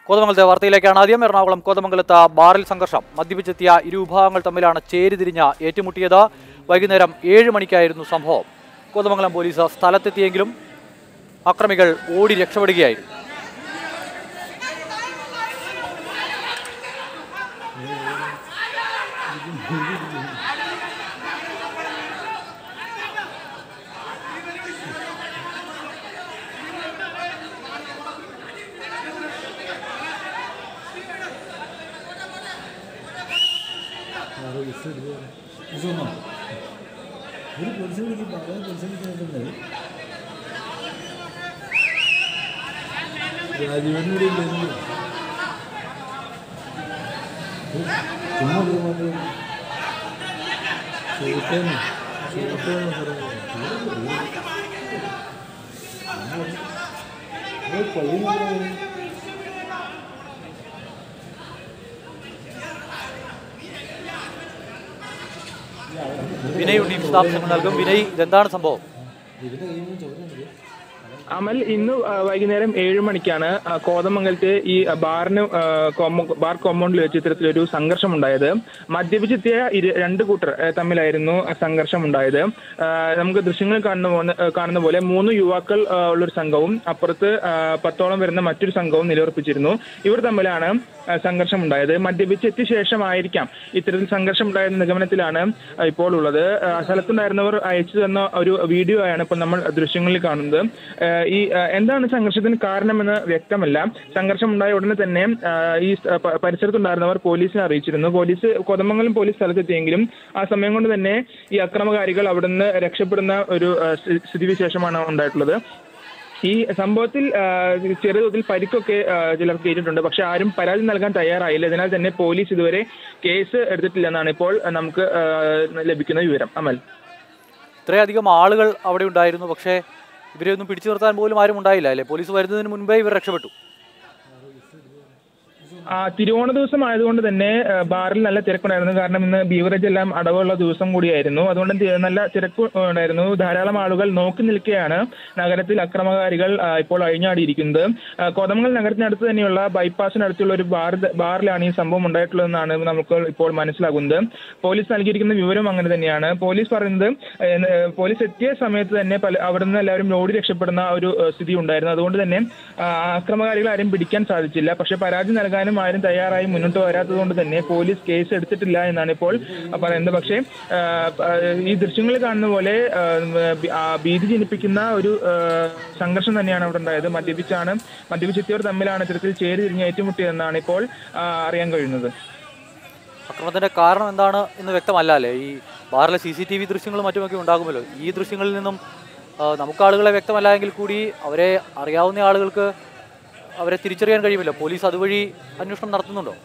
കോതമംഗലത്തെ വാർത്തയിലേക്കാണ് ആദ്യം എറണാകുളം കോതമംഗലത്ത് ബാറിൽ സംഘർഷം മദ്യപിച്ചെത്തിയ ഇരു വിഭാഗങ്ങൾ തമ്മിലാണ് ചേരിതിരിഞ്ഞ് ഏറ്റുമുട്ടിയത് വൈകുന്നേരം ഏഴ് മണിക്കായിരുന്നു സംഭവം കോതമംഗലം പോലീസ് സ്ഥലത്തെത്തിയെങ്കിലും അക്രമികൾ ഓടി രക്ഷപ്പെടുകയായിരുന്നു ആരോ ബസ് എടുത്ത് ബസ് വന്നോ ഒരു പോലീസ് വിളിക്കും പറയാൻ പോലീസ് വിളിക്കുന്നത് രാജീവനൂടെ ഇല്ലെന്ന് ചുമ്മാ പോകുന്നത് ചോട്ടേന്ന് ചോട്ടേന്ന് പറയുന്നത് പയ്യനെ വിനയ് ഉണ്ണി വിശദാംശങ്ങൾ നൽകും വിനയ് ഇതെന്താണ് സംഭവം ഇതിന്റെ കയ്യിൽ ചോറുണ്ട് അമൽ ഇന്ന് ആ, വൈകുന്നേരം ഏഴ് മണിക്കാണ് ആ, കോതമംഗലത്തെ ഈ ബാറിന് ആ, കോമ്പ- ബാർ കോമ്പൗണ്ടിൽ വെച്ച് ഇത്തരത്തിലൊരു സംഘർഷം ഉണ്ടായത് മദ്യപിച്ചെത്തിയ ഇരു രണ്ട് കൂട്ടർ ആ, തമ്മിലായിരുന്നു ആ സംഘർഷം ഉണ്ടായത് ആ, നമുക്ക് ദൃശ്യങ്ങൾ കാണുന്ന പോലെ- ആ, കാണുന്ന പോലെ മൂന്ന് യുവാക്കൾ ആ, ഉള്ളൊരു സംഘവും അപ്പുറത്ത് ആ, പത്തോളം വരുന്ന മറ്റൊരു സംഘവും നിലയുറപ്പിച്ചിരുന്നു ഇവർ തമ്മിലാണ് ആ, സംഘർഷം ഉണ്ടായത് മദ്യപിച്ചെത്തിയ ശേഷമായിരിക്കാം ഇത്തരത്തിൽ സംഘർഷം ഉണ്ടായ നിഗമനത്തിലാണ് ആ, ഇപ്പോൾ ഉള്ളത് ആ, സ്ഥലത്തുണ്ടായിരുന്നവർ അയച്ചു തന്ന ഒരു വീഡിയോ ആണ് ഇപ്പോൾ നമ്മൾ ദൃശ്യങ്ങളിൽ കാണുന്നത് ആ, ഈ ആ, എന്താണ് സംഘർഷത്തിന് കാരണമെന്ന് വ്യക്തമല്ല സംഘർഷം ഉണ്ടായ ഉടനെ തന്നെ ആ, ഈ സ്ഥ- പ- പരിസരത്തുണ്ടായിരുന്നവർ പോലീസിനെ അറിയിച്ചിരുന്നു പോലീസ് കോതമംഗലം പോലീസ് സ്ഥലത്തെത്തിയെങ്കിലും ആ സമയം കൊണ്ട് തന്നെ ഈ അക്രമകാരികൾ അവിടുന്ന് രക്ഷപ്പെടുന്ന ഒരു ആ, സ്ഥി- സ്ഥിതിവിശേഷമാണ് ഉണ്ടായിട്ടുള്ളത് ഈ സംഭവത്തിൽ ആ, ചെറിയ തോതിൽ പരിക്കൊക്കെ ആ, ചിലർക്ക് ഏറ്റിട്ടുണ്ട് പക്ഷെ ആരും പരാതി നൽകാൻ തയ്യാറായില്ല അതിനാൽ തന്നെ പോലീസ് ഇതുവരെ കേസ് എടുത്തിട്ടില്ലെന്നാണ് ഇപ്പോൾ നമുക്ക് ആ, ലഭിക്കുന്ന വിവരം അമൽ ഇത്രയധികം ആളുകൾ അവിടെ ഉണ്ടായിരുന്നു പക്ഷേ ഇവരെ ഒന്നും പിടിച്ചു നിർത്താൻ പോലും ആരും ഉണ്ടായില്ല അല്ലേ പോലീസ് വരുന്നതിന് മുൻപേ ഇവർ രക്ഷപ്പെട്ടു ആ തിരുവോണ ദിവസം ആയതുകൊണ്ട് തന്നെ ആ, ബാറിൽ നല്ല തിരക്കുണ്ടായിരുന്നു കാരണം ഇന്ന് ബീവറേജ് എല്ലാം അടവുള്ള ദിവസം കൂടിയായിരുന്നു അതുകൊണ്ട് തി- നല്ല തിരക്ക് ഉണ്ടായിരുന്നു ധാരാളം ആളുകൾ നോക്കി നിൽക്കെയാണ് നഗരത്തിൽ അക്രമകാരികൾ ആ, ഇപ്പോൾ അഴിഞ്ഞാടിയിരിക്കുന്നത് ആ, കോതമംഗൽ നഗരത്തിനടുത്ത് തന്നെയുള്ള ബൈപ്പാസിനടുത്തുള്ള ഒരു ബാർ ബാറിലാണ് ഈ സംഭവം ഉണ്ടായിട്ടുള്ളതെന്നാണ് നമുക്ക് ഇപ്പോൾ മനസ്സിലാകുന്നത് പോലീസ് നൽകിയിരിക്കുന്ന വിവരം അങ്ങനെ തന്നെയാണ് പോലീസ് പറയുന്നത് ഏ, ഏ, പോലീസ് എത്തിയ സമയത്ത് തന്നെ പല അവിടെ നിന്ന് എല്ലാവരും ഓടി രക്ഷപ്പെടുന്ന ഒരു ഏ, സ്ഥിതി ഉണ്ടായിരുന്നു അതുകൊണ്ട് തന്നെ ആ, അക്രമകാരികളെ ആരും പിടിക്കാൻ സാധിച്ചില്ല പക്ഷേ പരാതി നൽകാനും ആരും തയ്യാറായി മുന്നോട്ട് വരാത്തത് കൊണ്ട് തന്നെ പോലീസ് കേസ് എടുത്തിട്ടില്ല എന്നാണ് ഇപ്പോൾ പറയുന്നത് പക്ഷേ ആ, ആ, ഈ ദൃശ്യങ്ങളിൽ കാണുന്ന പോലെ ആ, ബി- ആ, ഭീതി ജനിപ്പിക്കുന്ന ഒരു ആ, സംഘർഷം തന്നെയാണ് അവിടെ ഉണ്ടായത് മദ്യപിച്ചാണ് മദ്യപിച്ചെത്തിയവർ തമ്മിലാണ് ഇത്തരത്തിൽ ചേരി തിരിഞ്ഞ് ഏറ്റുമുട്ടിയതെന്നാണ് ഇപ്പോൾ ആ, അറിയാൻ കഴിയുന്നത് അക്രമത്തിന്റെ കാരണം എന്താണ് എന്ന് വ്യക്തമല്ല അല്ലേ ഈ ബാറിലെ സി സി ടി വി ദൃശ്യങ്ങളും മറ്റുമൊക്കെ ഉണ്ടാകുമല്ലോ ഈ ദൃശ്യങ്ങളിൽ നിന്നും ആ, നമുക്ക് ആളുകളെ വ്യക്തമല്ല എങ്കിൽ കൂടി അവരെ അറിയാവുന്ന ആളുകൾക്ക് അവരെ തിരിച്ചറിയാൻ കഴിയുമല്ലോ പോലീസ് അതുവഴി അന്വേഷണം നടത്തുന്നുണ്ടോ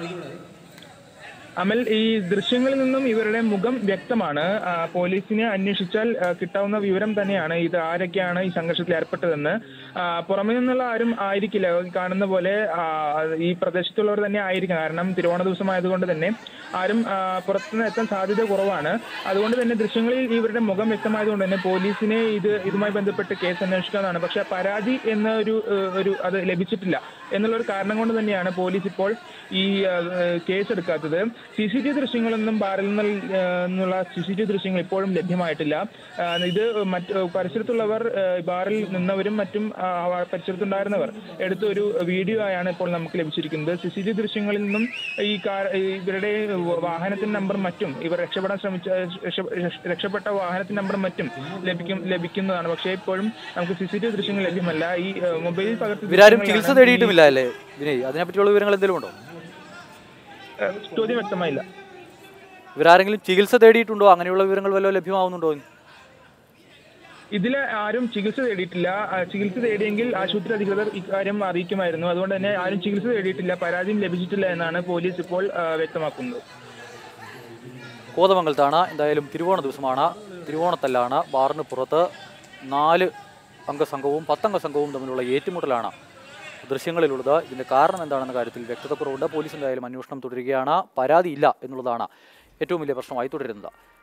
അമൽ ഈ ദൃശ്യങ്ങളിൽ നിന്നും ഇവരുടെ മുഖം വ്യക്തമാണ് ആ, പോലീസിനെ അന്വേഷിച്ചാൽ ആ, കിട്ടാവുന്ന വിവരം തന്നെയാണ് ഇത് ആരൊക്കെയാണ് ഈ സംഘർഷത്തിൽ ഏർപ്പെട്ടതെന്ന് ആ, പുറമെ നിന്നുള്ള ആരും ആയിരിക്കില്ല ഈ കാണുന്ന പോലെ ആ, ഈ പ്രദേശത്തുള്ളവർ തന്നെ ആയിരിക്കും കാരണം തിരുവോണ ദിവസം ആയതുകൊണ്ട് തന്നെ ആരും ആ, പുറത്തുനിന്ന് എത്താൻ സാധ്യത കുറവാണ് അതുകൊണ്ട് തന്നെ ദൃശ്യങ്ങളിൽ ഇവരുടെ മുഖം വ്യക്തമായതുകൊണ്ട് തന്നെ പോലീസിനെ ഇത് ഇതുമായി ബന്ധപ്പെട്ട് കേസ് അന്വേഷിക്കാനാണ് പക്ഷെ പരാതി എന്ന ഒരു ഏഹ്, ഒരു അത് ലഭിച്ചിട്ടില്ല എന്നുള്ള ഒരു കാരണം കൊണ്ട് തന്നെയാണ് പോലീസ് ഇപ്പോൾ ഈ ഏഹ്, കേസ് എടുക്കാത്തത് സി സി ടി വി ദൃശ്യങ്ങളൊന്നും ബാറിൽ നിന്ന് ഏഹ്, നിന്നുള്ള സി സി ടി വി ദൃശ്യങ്ങൾ ഇപ്പോഴും ലഭ്യമായിട്ടില്ല ആഹ്, ഇത് മറ്റ് പരിസരത്തുള്ളവർ ഏഹ്, ബാറിൽ നിന്നവരും മറ്റും ആഹ്, ആ പരിസരത്തുണ്ടായിരുന്നവർ എടുത്ത ഒരു വീഡിയോ ആയാണ് ഇപ്പോൾ നമുക്ക് ലഭിച്ചിരിക്കുന്നത് സി സി ടി വി ദൃശ്യങ്ങളിൽ നിന്നും ഈ കാർ ഈ ഇവരുടെ വാഹനത്തിന്റെ നമ്പർ മറ്റും ഇവർ രക്ഷപ്പെടാൻ ശ്രമിച്ച രക്ഷ- രക്ഷ- രക്ഷപ്പെട്ട വാഹനത്തിന്റെ നമ്പർ മറ്റും ലഭിക്കും ലഭിക്കുന്നതാണ് പക്ഷേ ഇപ്പോഴും നമുക്ക് സി സി ടി വി ദൃശ്യങ്ങൾ ലഭ്യമല്ല ഈ ഏഹ്, മൊബൈലിൽ പകർത്തിയ ഇവരാരും ദൃശ്യങ്ങളാണ് ചികിത്സ തേടിയിട്ടുമില്ല അല്ലേ വിനയ് അതിനെപ്പറ്റിയുള്ള വിവരങ്ങൾ എന്തെങ്കിലും ഉണ്ടോ ഏഹ്, ചോദ്യം വ്യക്തമായില്ല ഇവരാരെങ്കിലും ചികിത്സ തേടിയിട്ടുണ്ടോ അങ്ങനെയുള്ള വിവരങ്ങൾ വല്ലതും ലഭ്യമാവുന്നുണ്ടോ എന്ന്? ഇതിൽ ആരും ചികിത്സ തേടിയിട്ടില്ല ആ, ചികിത്സ തേടിയെങ്കിൽ ആശുപത്രി അധികൃതർ ഇക്കാര്യം അറിയിക്കുമായിരുന്നു അതുകൊണ്ട് തന്നെ ആരും ചികിത്സ തേടിയിട്ടില്ല പരാതിയും ലഭിച്ചിട്ടില്ല എന്നാണ് പോലീസ് ഇപ്പോൾ ആ, വ്യക്തമാക്കുന്നത് കോതമംഗലത്താണ് എന്തായാലും തിരുവോണ ദിവസമാണ് തിരുവോണത്തല്ലാണ് ബാറിന് പുറത്ത് നാല് അംഗസംഘവും പത്തംഗ സംഘവും തമ്മിലുള്ള ഏറ്റുമുട്ടലാണ് ദൃശ്യങ്ങളിലുള്ളത് ഇതിന്റെ കാരണം എന്താണെന്ന കാര്യത്തിൽ വ്യക്തതക്കുറവുണ്ട് പോലീസ് എന്തായാലും അന്വേഷണം തുടരുകയാണ് പരാതിയില്ല എന്നുള്ളതാണ് ഏറ്റവും വലിയ പ്രശ്നമായി തുടരുന്നത്